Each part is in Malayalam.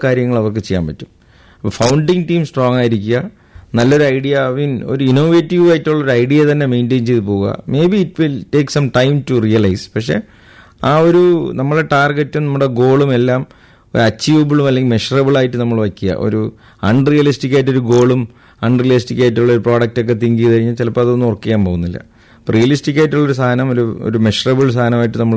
കാര്യങ്ങൾ അവർക്ക് ചെയ്യാൻ പറ്റും അപ്പോൾ ഫൗണ്ടിങ് ടീം സ്ട്രോങ് ആയിരിക്കുക നല്ലൊരു ഐഡിയ മീൻ ഒരു ഇന്നോവേറ്റീവ് ആയിട്ടുള്ള ഒരു ഐഡിയ തന്നെ മെയിൻറ്റെയിൻ ചെയ്ത് പോവുക maybe it will take some time to realise പക്ഷേ ആ ഒരു നമ്മുടെ ടാർഗറ്റും നമ്മുടെ ഗോളും എല്ലാം അച്ചീവബിളും അല്ലെങ്കിൽ മെഷറബിൾ ആയിട്ട് നമ്മൾ വയ്ക്കുക ഒരു അൺറിയലിസ്റ്റിക് ആയിട്ടൊരു ഗോളും അൺറിയലിസ്റ്റിക് ആയിട്ടുള്ള ഒരു പ്രോഡക്റ്റ് ഒക്കെ തിങ്ക് ചെയ്ത് കഴിഞ്ഞാൽ ചിലപ്പോൾ അതൊന്നും വർക്ക് ചെയ്യാൻ പോകുന്നില്ല അപ്പോൾ റിയലിസ്റ്റിക് ആയിട്ടുള്ള ഒരു സാധനം ഒരു ഒരു മെഷറബിൾ സാധനമായിട്ട് നമ്മൾ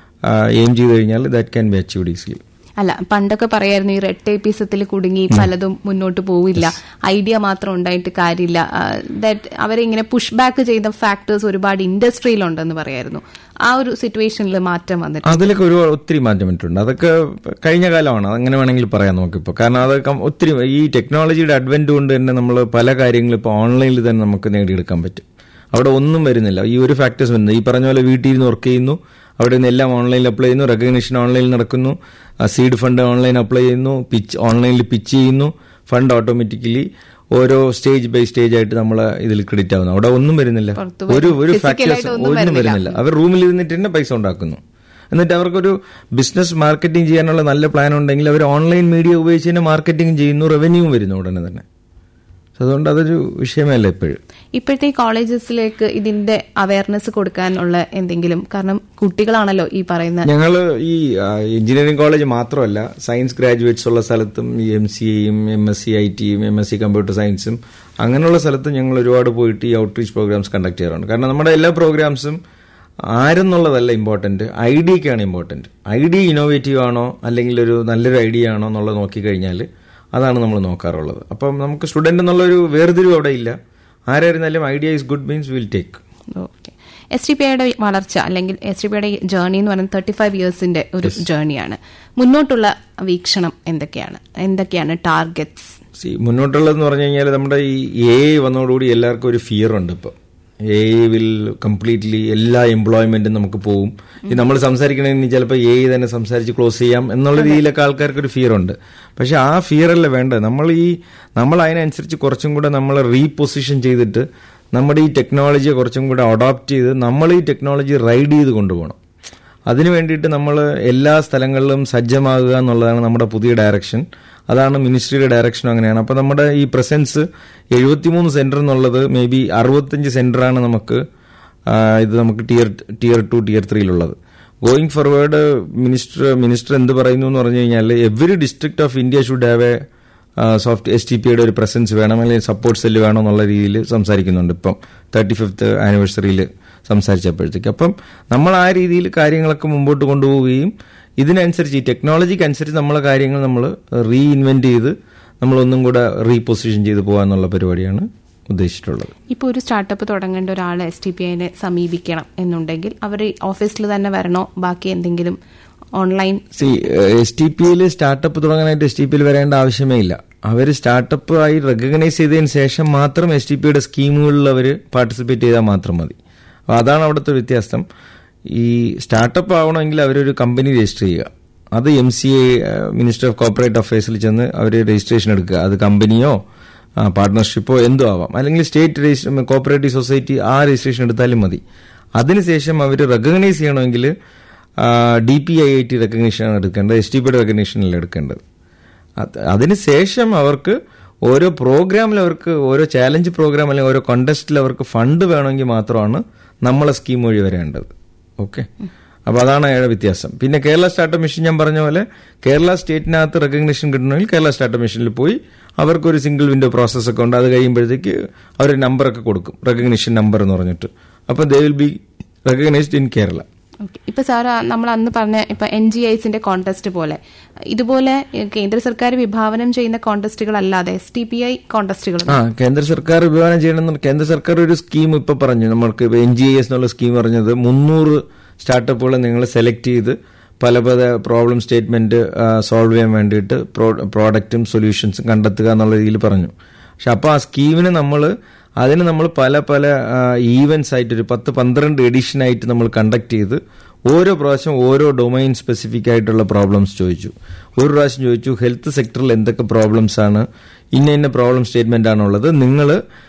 എയിം ചെയ്ത് കഴിഞ്ഞാൽ that can be achieved easily അല്ല പണ്ടൊക്കെ പറയായിരുന്നു ഈ റെഡ് ടേപ്പീസത്തിൽ കുടുങ്ങി പലതും മുന്നോട്ട് പോവില്ല ഐഡിയ മാത്രം ഉണ്ടായിട്ട് കാര്യമില്ല ദാറ്റ് അവരെ ഇങ്ങനെ പുഷ് ബാക്ക് ചെയ്ത ഫാക്ടേഴ്സ് ഒരുപാട് ഇൻഡസ്ട്രിയിലുണ്ടെന്ന് പറയായിരുന്നു ആ ഒരു സിറ്റുവേഷനിൽ മാറ്റം വന്നിട്ട് അതിലൊക്കെ ഒരു ഒത്തിരി മാറ്റം വന്നിട്ടുണ്ട് അതൊക്കെ കഴിഞ്ഞ കാലമാണ് അങ്ങനെ വേണമെങ്കിൽ പറയാം നമുക്കിപ്പോൾ കാരണം അതൊക്കെ ഒത്തിരി ഈ ടെക്നോളജിയുടെ അഡ്വന്റ് കൊണ്ട് തന്നെ നമ്മൾ പല കാര്യങ്ങളും ഇപ്പോൾ ഓൺലൈനിൽ തന്നെ നമുക്ക് നേടിയെടുക്കാൻ പറ്റും അവിടെ ഒന്നും വരുന്നില്ല ഈ ഒരു ഫാക്ടേഴ്സ് വരുന്നത് ഈ പറഞ്ഞ പോലെ വീട്ടിൽ നിന്ന് വർക്ക് ചെയ്യുന്നു അവിടെ നിന്ന് എല്ലാം ഓൺലൈനിൽ അപ്ലൈ ചെയ്യുന്നു റെക്കഗ്നീഷൻ ഓൺലൈനിൽ നടക്കുന്നു സീഡ് ഫണ്ട് ഓൺലൈൻ അപ്ലൈ ചെയ്യുന്നു പിച്ച് ഓൺലൈനിൽ പിച്ച് ചെയ്യുന്നു ഫണ്ട് ഓട്ടോമാറ്റിക്കലി ഓരോ സ്റ്റേജ് ബൈ സ്റ്റേജ് ആയിട്ട് നമ്മൾ ഇതിൽ ക്രെഡിറ്റ് ആവുന്നു അവിടെ ഒന്നും വരുന്നില്ല പുറത്ത് ഒരു ഒരു Physical ഫാക്ടേഴ്സ് ആയിട്ട് ഒന്നും ഒന്നും വരുന്നില്ല അവർ റൂമിൽ ഇരുന്നിട്ട് തന്നെ പൈസ ഉണ്ടാക്കുന്നു എന്നിട്ട് അവർക്കൊരു ബിസിനസ് മാർക്കറ്റിംഗ് ചെയ്യാനുള്ള നല്ല പ്ലാൻ ഉണ്ടെങ്കിൽ അവർ ഓൺലൈൻ മീഡിയ ഉപയോഗിച്ച് തന്നെ മാർക്കറ്റിംഗ് ചെയ്യുന്നു റവന്യൂവും വരുന്നു ഉടനെ തന്നെ So അതുകൊണ്ട് അതൊരു വിഷയമല്ല ഇപ്പോഴും ഇപ്പോഴത്തെ ഈ കോളേജസിലേക്ക് ഇതിന്റെ അവയർനെസ് കൊടുക്കാനുള്ള എന്തെങ്കിലും കാരണം കുട്ടികളാണല്ലോ ഈ പറയുന്ന ഞങ്ങൾ ഈ എഞ്ചിനീയറിംഗ് കോളേജ് മാത്രമല്ല സയൻസ് ഗ്രാജുവേറ്റ്സ് ഉള്ള സ്ഥലത്തും ഈ എം സി എയും എം എസ് സി ഐ ടിയും എം എസ് സി കമ്പ്യൂട്ടർ സയൻസും അങ്ങനെയുള്ള സ്ഥലത്തും ഞങ്ങൾ ഒരുപാട് പോയിട്ട് ഈ ഔട്ട്റീച്ച് പ്രോഗ്രാംസ് കണ്ടക്ട് ചെയ്യാറുണ്ട് കാരണം നമ്മുടെ എല്ലാ പ്രോഗ്രാംസും ആരെന്നുള്ളതല്ല ഇമ്പോർട്ടന്റ് ഐഡിയക്കാണ് ഇമ്പോർട്ടന്റ് ഐഡിയ ഇന്നോവേറ്റീവ് ആണോ അല്ലെങ്കിൽ ഒരു നല്ലൊരു ഐഡിയ ആണോ എന്നുള്ളത് നോക്കിക്കഴിഞ്ഞാൽ അതാണ് നമ്മൾ നോക്കാറുള്ളത് അപ്പം നമുക്ക് സ്റ്റുഡന്റ് എന്നുള്ളൊരു വേർതിരിവ് അവിടെ ഇല്ല ആരായിരുന്നാലും idea is good means will take okay S T P ഐയുടെ വളർച്ച അല്ലെങ്കിൽ എസ് ടി പി ഐയുടെ ജേർണി എന്ന് പറയുന്നത് തേർട്ടി ഫൈവ് ഇയേഴ്സിന്റെ ഒരു ജേർണിയാണ് മുന്നോട്ടുള്ള വീക്ഷണം എന്തൊക്കെയാണ് എന്തൊക്കെയാണ് ടാർഗറ്റ്സ് സി മുന്നോട്ടുള്ളതെന്ന് പറഞ്ഞു കഴിഞ്ഞാൽ നമ്മുടെ ഈ എ വന്നതോടുകൂടി എല്ലാവർക്കും ഒരു ഫിയർ ഉണ്ട് ഇപ്പം എ വിൽ കംപ്ലീറ്റ്ലി എല്ലാ എംപ്ലോയ്മെന്റും നമുക്ക് പോവും ഈ നമ്മൾ സംസാരിക്കണമെങ്കിൽ ചിലപ്പോൾ എ തന്നെ സംസാരിച്ച് ക്ലോസ് ചെയ്യാം എന്നുള്ള രീതിയിലൊക്കെ ആൾക്കാർക്ക് ഒരു ഫിയർ ഉണ്ട് പക്ഷെ ആ ഫിയർ അല്ല വേണ്ടത് നമ്മൾ ഈ നമ്മൾ അതിനനുസരിച്ച് കുറച്ചും കൂടെ നമ്മൾ റീപൊസിഷൻ ചെയ്തിട്ട് നമ്മുടെ ഈ ടെക്നോളജിയെ കുറച്ചും കൂടെ അഡോപ്റ്റ് ചെയ്ത് നമ്മൾ ഈ ടെക്നോളജി റൈഡ് ചെയ്ത് കൊണ്ടുപോകണം അതിനു വേണ്ടിയിട്ട് നമ്മൾ എല്ലാ സ്ഥലങ്ങളിലും സജ്ജമാകുക എന്നുള്ളതാണ് നമ്മുടെ പുതിയ ഡയറക്ഷൻ അതാണ് മിനിസ്ട്രിയുടെ ഡയറക്ഷനും അങ്ങനെയാണ് അപ്പോൾ നമ്മുടെ ഈ പ്രസൻസ് എഴുപത്തിമൂന്ന് സെന്റർ എന്നുള്ളത് മേ ബി അറുപത്തഞ്ച് സെന്ററാണ് നമുക്ക് ആ, ഇത് നമുക്ക് ടിയർ ടിയർ ടു ടിയർ ത്രീയിലുള്ളത് ഗോയിങ് ഫോർവേഡ് മിനിസ്റ്റർ മിനിസ്റ്റർ എന്ത് പറയുന്നു എന്ന് പറഞ്ഞു കഴിഞ്ഞാൽ every district of India should have a soft S T പിയുടെ ഒരു പ്രസൻസ് വേണം അല്ലെങ്കിൽ സപ്പോർട്ട് സെല്ല് വേണം എന്നുള്ള രീതിയിൽ സംസാരിക്കുന്നുണ്ട് ഇപ്പം തേർട്ടി ഫിഫ്ത്ത് ആനിവേഴ്സറിയിൽ സംസാരിച്ചപ്പോഴത്തേക്ക് അപ്പം നമ്മൾ ആ രീതിയിൽ കാര്യങ്ങളൊക്കെ മുമ്പോട്ട് കൊണ്ടുപോവുകയും ഇതിനനുസരിച്ച് ഈ ടെക്നോളജിക്ക് അനുസരിച്ച് നമ്മളെ കാര്യങ്ങൾ നമ്മൾ റീഇൻവെന്റ് ചെയ്ത് നമ്മളൊന്നും കൂടെ റീപൊസിഷൻ ചെയ്ത് പോകാന്നുള്ള പരിപാടിയാണ് ഉദ്ദേശിച്ചിട്ടുള്ളത് ഇപ്പോൾ ഒരു സ്റ്റാർട്ടപ്പ് തുടങ്ങേണ്ട ഒരാൾ എസ് ടി പി ഐനെ സമീപിക്കണം എന്നുണ്ടെങ്കിൽ അവർ ഓഫീസിൽ തന്നെ വരണോ ബാക്കി എന്തെങ്കിലും ഓൺലൈൻ സി എസ് ടി പിയിൽ സ്റ്റാർട്ടപ്പ് തുടങ്ങാനായിട്ട് എസ് ടി പിയിൽ വരേണ്ട ആവശ്യമേ ഇല്ല അവർ സ്റ്റാർട്ടപ്പ് ആയി റെക്കഗ്നൈസ് ചെയ്തതിന് ശേഷം മാത്രം എസ് ടി പിയുടെ സ്കീമുകളിൽ അവർ പാർട്ടിസിപ്പേറ്റ് ചെയ്താൽ മാത്രം മതി അപ്പോൾ അതാണ് അവിടുത്തെ വ്യത്യാസം ഈ സ്റ്റാർട്ടപ്പ് ആവണമെങ്കിൽ അവരൊരു കമ്പനി രജിസ്റ്റർ ചെയ്യുക അത് M C A minister of corporate അഫയേഴ്സിൽ ചെന്ന് അവർ രജിസ്ട്രേഷൻ എടുക്കുക അത് കമ്പനിയോ പാർട്ട്ണർഷിപ്പോ എന്തോ ആവാം അല്ലെങ്കിൽ സ്റ്റേറ്റ് രജിസ്റ്റർ കോപ്പറേറ്റീവ് സൊസൈറ്റി ആ രജിസ്ട്രേഷൻ എടുത്താലും മതി അതിനുശേഷം അവർ റെക്കഗ്നൈസ് ചെയ്യണമെങ്കിൽ D P I I T റെക്കഗ്നീഷനാണ് എടുക്കേണ്ടത് എസ് ടി പിയുടെ റെക്കഗ്നീഷനല്ല എടുക്കേണ്ടത് അത് അതിനുശേഷം അവർക്ക് ഓരോ പ്രോഗ്രാമിൽ അവർക്ക് ഓരോ ചാലഞ്ച് പ്രോഗ്രാം അല്ലെങ്കിൽ ഓരോ കോണ്ടസ്റ്റിൽ അവർക്ക് ഫണ്ട് വേണമെങ്കിൽ മാത്രമാണ് നമ്മളെ സ്കീം വഴി വരേണ്ടത് ഓക്കെ അപ്പോൾ അതാണ് അയാളുടെ വ്യത്യാസം പിന്നെ കേരള സ്റ്റാർട്ടപ്പ് മിഷൻ ഞാൻ പറഞ്ഞ പോലെ കേരള സ്റ്റേറ്റിനകത്ത് റെക്കഗ്നേഷൻ കിട്ടണമെങ്കിൽ കേരള സ്റ്റാർട്ടപ്പ് മിഷനിൽ പോയി അവർക്കൊരു സിംഗിൾ വിൻഡോ പ്രോസസ് ഒക്കെ ഉണ്ട് അത് കഴിയുമ്പോഴത്തേക്ക് അവർ നമ്പറൊക്കെ കൊടുക്കും റെക്കഗ്നേഷൻ നമ്പർ എന്ന് പറഞ്ഞിട്ട് അപ്പം they will be recognised in Kerala okay ഇപ്പൊ സാർ നമ്മൾ അന്ന് പറഞ്ഞ ഇപ്പൊ എൻ ജി ഐസിന്റെ കോൺടെസ്റ്റ് പോലെ ഇതുപോലെ ഏഹ്, കേന്ദ്ര സർക്കാർ വിഭാവനം ചെയ്യുന്ന കോൺടെസ്റ്റുകൾ അല്ലാതെ എസ് ടി പി ഐ കോൺടെസ്റ്റുകൾ ആ കേന്ദ്ര സർക്കാർ വിഭാവനം ചെയ്യണമെന്ന് കേന്ദ്ര സർക്കാർ ഒരു സ്കീം ഇപ്പൊ പറഞ്ഞു നമ്മൾക്ക് എൻ ജി എസ് എന്നുള്ള സ്കീം പറഞ്ഞത് മുന്നൂറ് സ്റ്റാർട്ടപ്പുകൾ നിങ്ങൾ സെലക്ട് ചെയ്ത് പല പല പ്രോബ്ലം സ്റ്റേറ്റ്മെന്റ് സോൾവ് ചെയ്യാൻ വേണ്ടിയിട്ട് പ്രോഡക്റ്റും സൊല്യൂഷൻസും കണ്ടെത്തുക എന്നുള്ള രീതിയിൽ പറഞ്ഞു പക്ഷെ അപ്പോൾ ആ സ്കീമിന് നമ്മൾ അതിന് നമ്മൾ പല പല ഈവൻസ് ആയിട്ട് ഒരു പത്ത് പന്ത്രണ്ട് എഡിഷൻ ആയിട്ട് നമ്മൾ കണ്ടക്ട് ചെയ്ത് ഓരോ പ്രാവശ്യം ഓരോ ഡൊമൈൻ സ്പെസിഫിക് ആയിട്ടുള്ള പ്രോബ്ലംസ് ചോദിച്ചു ഒരു പ്രാവശ്യം ചോദിച്ചു ഹെൽത്ത് സെക്ടറിൽ എന്തൊക്കെ പ്രോബ്ലംസ് ആണ് ഇന്ന ഇന്ന പ്രോബ്ലം സ്റ്റേറ്റ്മെന്റ് ആണുള്ളത് നിങ്ങൾ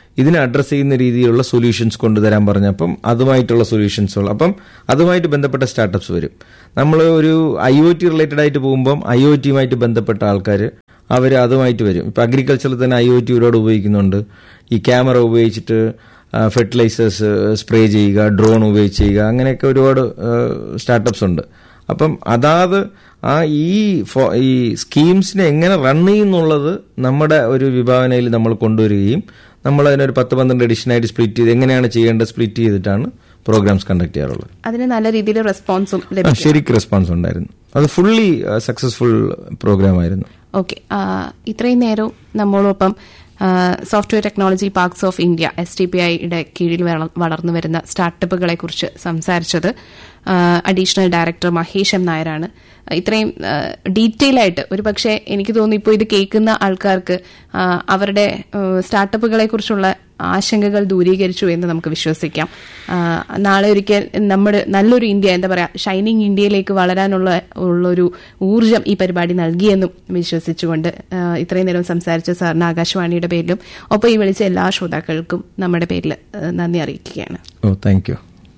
ഇതിനെ അഡ്രസ്സ് ചെയ്യുന്ന രീതിയിലുള്ള സൊല്യൂഷൻസ് കൊണ്ടുതരാൻ പറഞ്ഞപ്പം അതുമായിട്ടുള്ള സൊല്യൂഷൻസുകൾ അപ്പം അതുമായിട്ട് ബന്ധപ്പെട്ട സ്റ്റാർട്ടപ്സ് വരും നമ്മൾ ഒരു ഐ ഒ ടി റിലേറ്റഡ് ആയിട്ട് പോകുമ്പം ഐ ഒ ടിയുമായിട്ട് ബന്ധപ്പെട്ട ആൾക്കാർ അവർ അതുമായിട്ട് വരും ഇപ്പം അഗ്രികൾച്ചറിൽ തന്നെ ഐ ഒ ടി ഒരുപാട് ഉപയോഗിക്കുന്നുണ്ട് ഈ ക്യാമറ ഉപയോഗിച്ചിട്ട് ഫെർട്ടിലൈസേഴ്സ് സ്പ്രേ ചെയ്യുക ഡ്രോൺ ഉപയോഗിച്ച് ചെയ്യുക അങ്ങനെയൊക്കെ ഒരുപാട് സ്റ്റാർട്ടപ്സ് ഉണ്ട് അപ്പം അതാത് ആ ഈ ഫോ- ഈ സ്കീംസിനെ എങ്ങനെ റൺ ചെയ്യുന്നുള്ളത് നമ്മുടെ ഒരു വിഭാവനയിൽ നമ്മൾ കൊണ്ടുവരികയും നമ്മൾ അതിനൊരു പത്ത് പന്ത്രണ്ട് എഡിഷനായിട്ട് സ്പ്ലിറ്റ് ചെയ്ത് എങ്ങനെയാണ് ചെയ്യേണ്ടത് സ്പ്ലിറ്റ് ചെയ്തിട്ടാണ് പ്രോഗ്രാംസ് കണ്ടക്ട് ചെയ്യാറുള്ളത് അതിന് നല്ല രീതിയിൽ റെസ്പോൺസും ആ, ലഭിക്കും ശരിക്കും റെസ്പോൺസ് ഉണ്ടായിരുന്നു അത് ഫുള്ളി സക്സസ്ഫുൾ പ്രോഗ്രാം ആയിരുന്നു ഓക്കെ ഇത്രയും നേരവും നമ്മളൊപ്പം software technology parks of India S T P ഐയുടെ കീഴിൽ വള- വളർന്നു വരുന്ന സ്റ്റാർട്ടപ്പുകളെ കുറിച്ച് സംസാരിച്ചത് അഡീഷണൽ ഡയറക്ടർ മഹേഷ് എം നായരാണ് ഇത്രയും ഡീറ്റെയിൽ ആയിട്ട് ഒരു പക്ഷേ എനിക്ക് തോന്നുന്നു ഇപ്പോൾ ഇത് കേൾക്കുന്ന ആൾക്കാർക്ക് ആ, അവരുടെ സ്റ്റാർട്ടപ്പുകളെ കുറിച്ചുള്ള ആശങ്കകൾ ദൂരീകരിച്ചു എന്ന് നമുക്ക് വിശ്വസിക്കാം ആ, നാളെ ഒരിക്കൽ നമ്മുടെ നല്ലൊരു ഇന്ത്യ എന്താ പറയാ ഷൈനിങ് ഇന്ത്യയിലേക്ക് വളരാനുള്ള ഉള്ളൊരു ഊർജം ഈ പരിപാടി നൽകിയെന്നും വിശ്വസിച്ചുകൊണ്ട് ആ, ഇത്രയും നേരം സംസാരിച്ച സാറിന് ആകാശവാണിയുടെ പേരിലും ഒപ്പം ഈ വിളിച്ച എല്ലാ ശ്രോതാക്കൾക്കും നമ്മുടെ പേരിൽ ആ, നന്ദി അറിയിക്കുകയാണ് oh thank you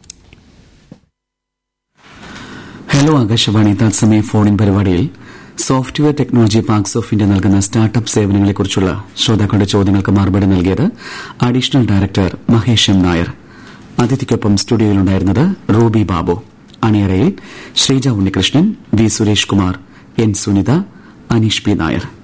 hello Akashvani തത്സമയ ഫോണിൻ പരിപാടിയിൽ software technology parks of India നൽകുന്ന സ്റ്റാർട്ടപ്പ് സേവനങ്ങളെക്കുറിച്ചുള്ള ശ്രോതാക്കളുടെ ചോദ്യങ്ങൾക്ക് മറുപടി നൽകിയത് additional director Mahesh M Nair അതിഥിക്കൊപ്പം സ്റ്റുഡിയോയിലുണ്ടായിരുന്നത് റൂബി ബാബു അണിയറയിൽ Sreeja Unnikrishnan V Suresh Kumar N Sunitha Aneesh P Nair